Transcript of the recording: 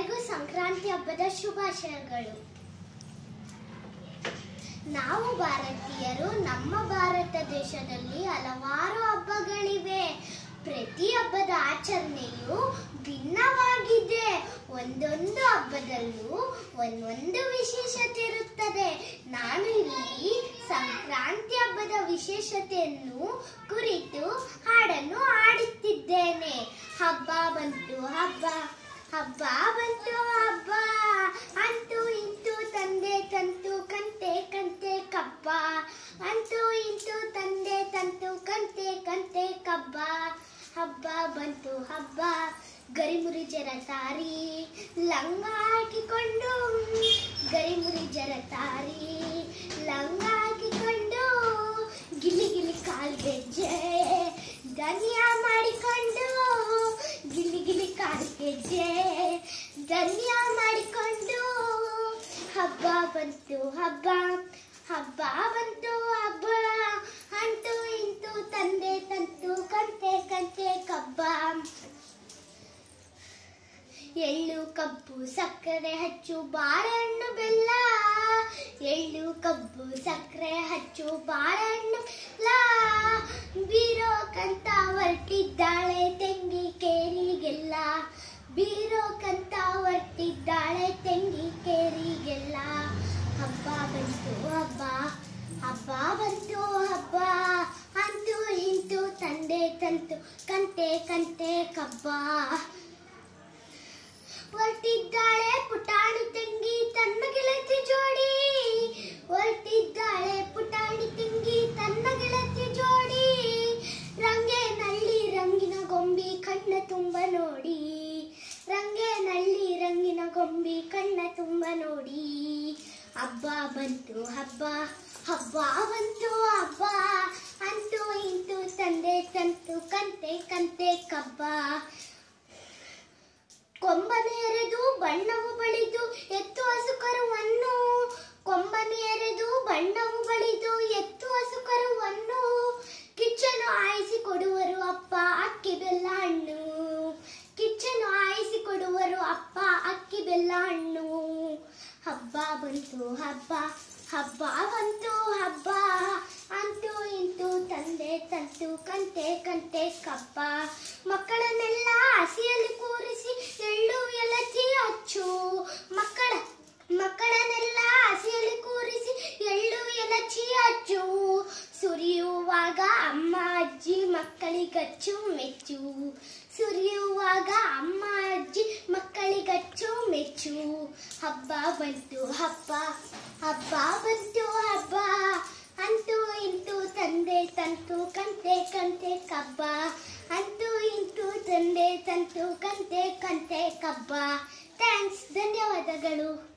ಎಲ್ಲರಿಗೂ ಸಂಕ್ರಾಂತಿ ಹಬ್ಬದ ಶುಭಾಶಯಗಳು ನಾವು ಭಾರತೀಯರು ನಮ್ಮ ಭಾರತ ದೇಶದಲ್ಲಿ ಹಲವಾರು ಹಬ್ಬಗಳಿವೆ ಪ್ರತಿ ಹಬ್ಬದ ಆಚರಣೆಯು ಭಿನ್ನವಾಗಿದೆ ಒಂದೊಂದು ಹಬ್ಬದಲ್ಲೂ ಒಂದೊಂದು ವಿಶೇಷತೆ ಇರುತ್ತದೆ ನಾನು ಇಲ್ಲಿ ಸಂಕ್ರಾಂತಿ ಹಬ್ಬದ ವಿಶೇಷತೆಯನ್ನು ಕುರಿತು ಹಾಡನ್ನು ಹಾಡುತ್ತಿದ್ದೇನೆ ಹಬ್ಬ ಬಂತು ಹಬ್ಬ ಹಬ್ಬ ಬಂತು ಹಬ್ಬ ಅಂತೂ ಇಂತೂ ತಂದೆ ತಂತು ಕಂತೆ ಕಂತೆ ಕಬ್ಬ ಅಂತೂ ಇಂತೂ ತಂದೆ ತಂತು ಕಂತೆ ಕಂತೆ ಕಬ್ಬ ಹಬ್ಬ ಬಂತು ಹಬ್ಬ ಗರಿಮುರಿ ಜರ ತಾರಿ ಲಂಗ ಹಾಕಿಕೊಂಡು ಗರಿಮುರಿ ಜರ ತಾರಿ ಲಂಗ ಹಾಕಿಕೊಂಡು ಗಿಲಿ ಗಿಲಿ ಕಾಲ್ಗೆಜ್ಜೆ ಧನ್ಯ ಮಾಡಿಕೊಂಡು ಗಿಲಿ ಗಿಲಿ ಕಾಲ್ಗೆಜ್ಜೆ ಧನ್ಯ ಮಾಡಿಕೊಂಡು ಹಬ್ಬ ಬಂತು ಹಬ್ಬ ಹಬ್ಬ ಬಂತು ಹಬ್ಬ ಅಂತೂ ಇಂತೂ ತಂದೆ ತಂತು ಕಂತೆ ಕಂತೆ ಕಬ್ಬ ಎಳ್ಳು ಕಬ್ಬು ಸಕ್ಕರೆ ಹಚ್ಚು ಬಾಳೆಹಣ್ಣು ಬೆಲ್ಲ ಎಳ್ಳು ಕಬ್ಬು ಸಕ್ಕರೆ ಹಚ್ಚು ಬಾಳೆಹಣ್ಣು ಬೆಲ್ಲ ಬೀರೋಕಂತ ಹೊರಟಿದ್ದಾಳೆ ತೆಂಗಿ ಕೇರಿಗೆಲ್ಲ ಬೀರೋಕಂತ ಹೊರಟಿದ್ದಾಳೆ ತೆಂಗಿ ಕೇರಿಗೆಲ್ಲ ಹಬ್ಬ ಬಂತು ಹಬ್ಬ ಹಬ್ಬ ಬಂತು ಹಬ್ಬ ಅಂತೂ ಇಂತೂ ತಂದೆ ತಂತು ಕಂತೆ ಕಂತೆ ಕಬ್ಬ ಹೊರಟಿದ್ದಾಳೆ ಪುಟಾಣಿ ತಂಗಿ ತನ್ನ ಗೆಳತಿ ಜೋಡಿ ಹೊರಟಿದ್ದಾಳೆ ಪುಟಾಣಿ ತಂಗಿ ತನ್ನ ಗೆಳತಿ ಜೋಡಿ ರಂಗೆ ನಳ್ಳಿ ರಂಗಿನ ಗೊಂಬಿ ಕಣ್ಣ ತುಂಬ ನೋಡಿ ರಂಗೆ ನಳ್ಳಿ ರಂಗಿನ ಗೊಂಬಿ ಕಣ್ಣ ತುಂಬ ನೋಡಿ ಹಬ್ಬ ಬಂತು ಹಬ್ಬ ಹಬ್ಬ ಬಂತು ಹಬ್ಬ ಅಂತೂ ಇಂತೂ ತಂದೆ ತಂತು ಕಂತೆ ಕಂತೆ ಕಬ್ಬ ಕೊಂಬನೆರೆದು ಬಣ್ಣವು ಬಳಿದು ಎತ್ತು ಹಸು ಕರುವನ್ನು ಕೊಂಬನೆರೆದು ಬಣ್ಣವು ಬಳಿದು ಎತ್ತು ಹಸು ಕರುವನ್ನು ಕಿಚ್ಚನು ಆಯಿಸಿ ಕೊಡುವರು ಅಪ್ಪ ಅಕ್ಕಿ ಬೆಲ್ಲ ಹಣ್ಣು ಕಿಚ್ಚನು ಆಯಿಸಿ ಕೊಡುವರು ಅಪ್ಪ ಅಕ್ಕಿ ಬೆಲ್ಲ ಹಣ್ಣು ಹಬ್ಬ ಬಂತು ಹಬ್ಬ ಹಬ್ಬ ಬಂತು ಹಬ್ಬ ಅಂತೂ ಇಂತೂ ತಂದೆ ತಂತು ಕಂತೆ ಕಂತೆ ಕಬ್ಬ ಮಕ್ಕಳನ್ನೆಲ್ಲ ಹಸಿಯಲ್ಲಿ ಕೂರಿಸಿ ಎಳ್ಳು ಎಲಚಿ ಹಚ್ಚು ಮಕ್ಕಳ ಮಕ್ಕಳನ್ನೆಲ್ಲ ಹಸಿಯಲ್ಲಿ ಕೂರಿಸಿ ಎಳ್ಳು ಎಲಚಿ ಹಚ್ಚು ಸುರಿಯುವಾಗ ಅಮ್ಮ ಅಜ್ಜಿ ಮಕ್ಕಳಿಗಚ್ಚು ಮೆಚ್ಚು ಸುರಿಯುವಾಗ ಅಮ್ಮ ಅಜ್ಜಿ ಮಕ್ಕಳಿಗಚ್ಚು ಮೆಚ್ಚು ಹಬ್ಬ ಬಂತು ಹಬ್ಬ ಹಬ್ಬ ಬಂತು ಹಬ್ಬ ಅಂತೂ ಇಂತೂ ತಂದೆ ತಂತು ಕಂತೆ ಕಂತೆ ಕಬ್ಬ ಅಂತೂ ಇಂತೂ ತಂದೆ ತಂತು ಕಂತೆ ಕಂತೆ ಕಬ್ಬ ಥ್ಯಾಂಕ್ಸ್ ಧನ್ಯವಾದಗಳು